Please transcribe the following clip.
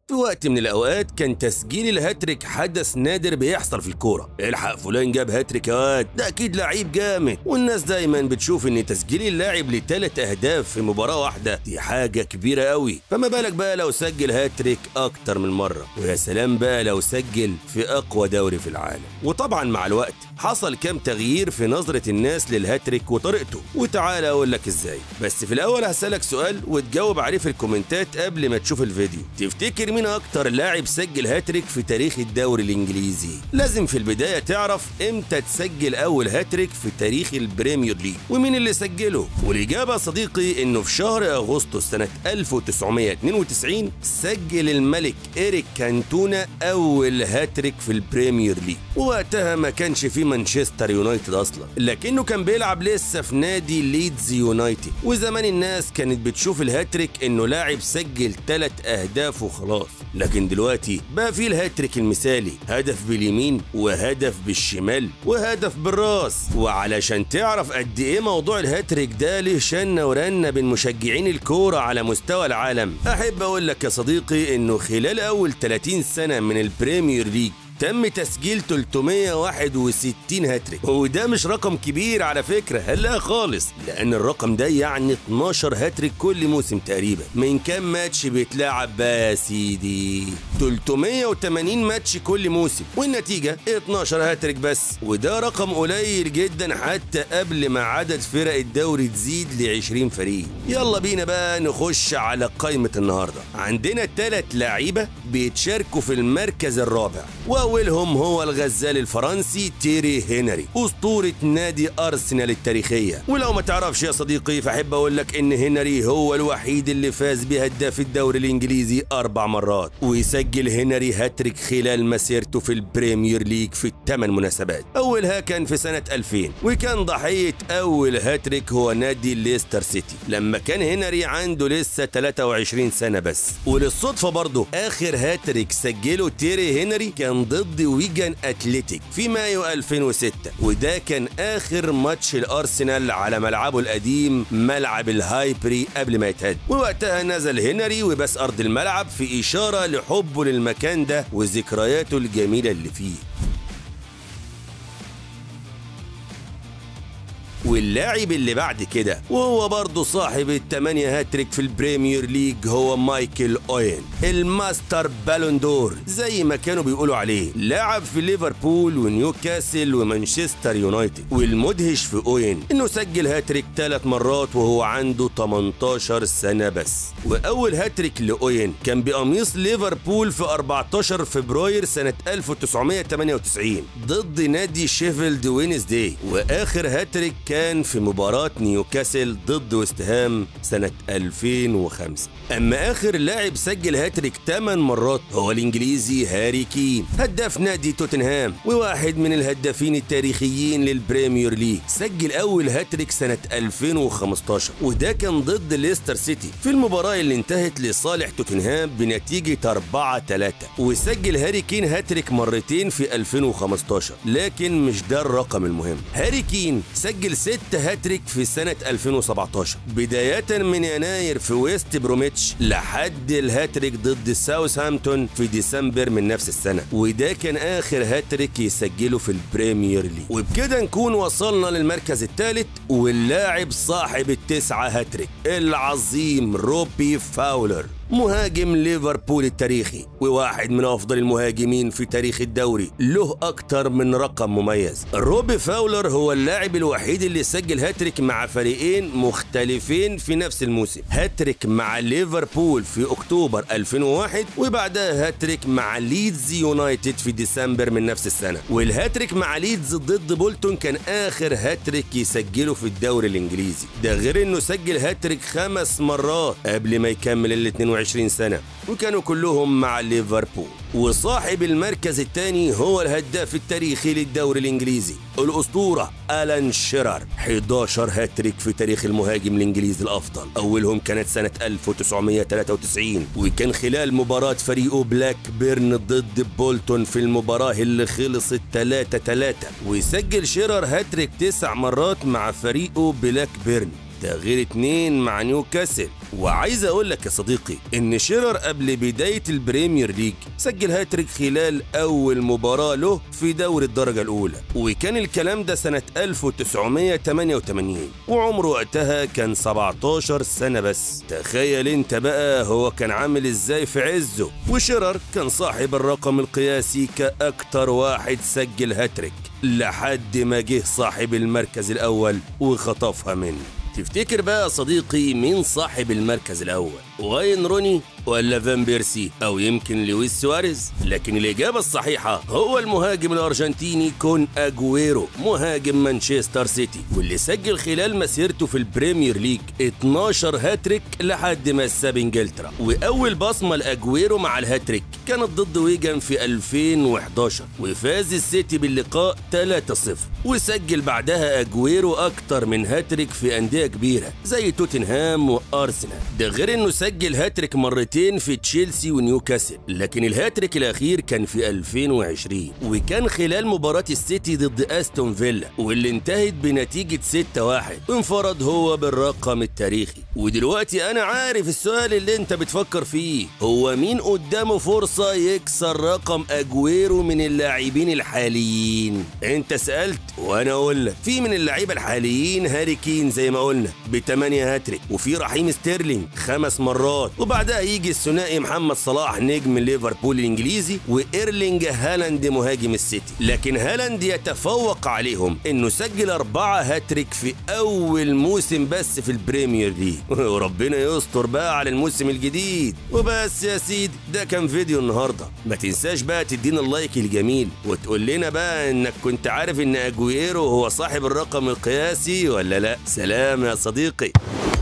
في وقت من الاوقات كان تسجيل الهاتريك حدث نادر بيحصل في الكوره الحق فلان جاب هاتريك يا واد ده اكيد لعيب جامد والناس دايما بتشوف ان تسجيل اللاعب لثلاث اهداف في مباراه واحده دي حاجه كبيره قوي فما بالك بقى لو سجل هاتريك اكتر من مره ويا سلام بقى لو سجل في اقوى دوري في العالم وطبعا مع الوقت حصل كام تغيير في نظره الناس للهاتريك وطريقته وتعالى اقول لك ازاي بس في الاول هسالك سؤال وتجاوب عليه في الكومنتات قبل ما تشوف الفيديو تفتكر مين اكتر لاعب سجل هاتريك في تاريخ الدوري الانجليزي لازم في البدايه تعرف امتى تسجل اول هاتريك في تاريخ البريمير ليج ومين اللي سجله والاجابه يا صديقي انه في شهر اغسطس سنه 1992 سجل الملك ايريك كانتونا اول هاتريك في البريمير ليج ووقتها ما كانش في مانشستر يونايتد اصلا لكنه كان بيلعب لسه في نادي ليدز يونايتد وزمان الناس كانت بتشوف الهاتريك انه لاعب سجل ثلاث اهداف وخلاص لكن دلوقتي بقى في الهاتريك المثالي هدف باليمين وهدف بالشمال وهدف بالراس وعلشان تعرف قد ايه موضوع الهاتريك ده له شنه ورنه بين مشجعين الكوره على مستوى العالم احب اقول لك يا صديقي انه خلال اول 30 سنه من البريمير ليج تم تسجيل 361 هاتريك وده مش رقم كبير على فكرة لا خالص لأن الرقم ده يعني 12 هاتريك كل موسم تقريبا من كام ماتش بيتلعب بقى يا سيدي 380 ماتش كل موسم والنتيجة 12 هاتريك بس وده رقم قليل جدا حتى قبل ما عدد فرق الدوري تزيد ل 20 فريق يلا بينا بقى نخش على قائمة النهاردة عندنا ثلاث لعيبة بيتشاركوا في المركز الرابع وأولهم هو الغزال الفرنسي تيري هنري أسطورة نادي أرسنال التاريخية ولو ما تعرفش يا صديقي فأحب أقول لك إن هنري هو الوحيد اللي فاز بهداف الدوري الإنجليزي أربع مرات ويسجل هنري هاتريك خلال مسيرته في البريمير ليج في الثمان مناسبات أولها كان في سنة 2000 وكان ضحية أول هاتريك هو نادي ليستر سيتي لما كان هنري عنده لسه 23 سنة بس وللصدفة برضه آخر هاتريك سجله تيري هنري كان ضد ويجان أتليتيك في مايو 2006 وده كان آخر ماتش الأرسنال على ملعبه القديم ملعب الهايبري قبل ما يتهد ووقتها نزل هنري وبس أرض الملعب في إشارة لحبه للمكان ده وذكرياته الجميلة اللي فيه واللاعب اللي بعد كده وهو برضه صاحب الثمانية هاتريك في البريمير ليج هو مايكل اوين الماستر بالون دور زي ما كانوا بيقولوا عليه لعب في ليفربول ونيوكاسل ومانشستر يونايتد والمدهش في اوين انه سجل هاتريك ثلاث مرات وهو عنده 18 سنة بس واول هاتريك لاوين كان بقميص ليفربول في 14 فبراير سنة 1998 ضد نادي شيفيلد وينزداي واخر هاتريك كان في مباراة نيوكاسل ضد وستهام سنة 2005 أما آخر لاعب سجل هاتريك 8 مرات هو الإنجليزي هاري كين هداف نادي توتنهام وواحد من الهدافين التاريخيين للبريمير ليج سجل أول هاتريك سنة 2015 وده كان ضد ليستر سيتي في المباراة اللي انتهت لصالح توتنهام بنتيجة 4 3 وسجل هاري كين هاتريك مرتين في 2015 لكن مش ده الرقم المهم هاري كين سجل ست هاتريك في سنة 2017 بداية من يناير في ويست بروميتش لحد الهاتريك ضد ساوثهامبتون في ديسمبر من نفس السنة وده كان آخر هاتريك يسجله في البريمير ليج وبكده نكون وصلنا للمركز الثالث واللاعب صاحب التسعة هاتريك العظيم روبي فاولر مهاجم ليفربول التاريخي وواحد من افضل المهاجمين في تاريخ الدوري له اكتر من رقم مميز روبي فاولر هو اللاعب الوحيد اللي سجل هاتريك مع فريقين مختلفين في نفس الموسم هاتريك مع ليفربول في اكتوبر 2001 وبعدها هاتريك مع ليدز يونايتد في ديسمبر من نفس السنه والهاتريك مع ليدز ضد بولتون كان اخر هاتريك يسجله في الدوري الانجليزي ده غير انه سجل هاتريك خمس مرات قبل ما يكمل ال 22 22 سنة وكانوا كلهم مع ليفربول وصاحب المركز الثاني هو الهداف التاريخي للدوري الإنجليزي الأسطورة ألان شيرر 11 هاتريك في تاريخ المهاجم الإنجليزي الأفضل أولهم كانت سنة 1993 وكان خلال مباراة فريقه بلاك بيرن ضد بولتون في المباراة اللي خلصت 3 3 وسجل شيرر هاتريك تسع مرات مع فريقه بلاك بيرن ده غير اتنين مع نيوكاسل وعايز اقول لك يا صديقي ان شيرر قبل بدايه البريمير ليج سجل هاتريك خلال اول مباراه له في دوري الدرجه الاولى وكان الكلام ده سنه 1988 وعمره وقتها كان 17 سنه بس تخيل انت بقى هو كان عامل ازاي في عزه وشيرر كان صاحب الرقم القياسي كاكتر واحد سجل هاتريك لحد ما جه صاحب المركز الاول وخطفها منه تفتكر بقى يا صديقي مين صاحب المركز الاول واين روني ولا فان بيرسي او يمكن لويس سواريز لكن الاجابه الصحيحه هو المهاجم الارجنتيني كون اجويرو مهاجم مانشستر سيتي واللي سجل خلال مسيرته في البريمير ليج 12 هاتريك لحد ما ساب انجلترا واول بصمه لاجويرو مع الهاتريك كانت ضد ويجن في 2011 وفاز السيتي باللقاء 3-0 وسجل بعدها اجويرو اكتر من هاتريك في انديه كبيره زي توتنهام وارسنال ده غير انه سجل هاتريك مرتين في تشيلسي ونيوكاسل لكن الهاتريك الاخير كان في 2020 وكان خلال مباراه السيتي ضد استون فيلا واللي انتهت بنتيجه 6-1 انفرد هو بالرقم التاريخي ودلوقتي انا عارف السؤال اللي انت بتفكر فيه هو مين قدامه فرصه يكسر رقم اجويرو من اللاعبين الحاليين انت سالت وانا اقول لك في من اللعيبه الحاليين هاري كين زي ما قلنا بثمانية هاتريك وفي رحيم ستيرلينج خمس مرات وبعدها يجي الثنائي محمد صلاح نجم ليفربول الانجليزي وايرلينج هالاند مهاجم السيتي لكن هالاند يتفوق عليهم انه سجل أربعة هاتريك في اول موسم بس في البريمير ليج وربنا يستر بقى على الموسم الجديد وبس يا سيدي ده كان فيديو النهارده ما تنساش بقى تدينا اللايك الجميل وتقول لنا بقى انك كنت عارف ان اجويرو هو صاحب الرقم القياسي ولا لا سلام يا صديقي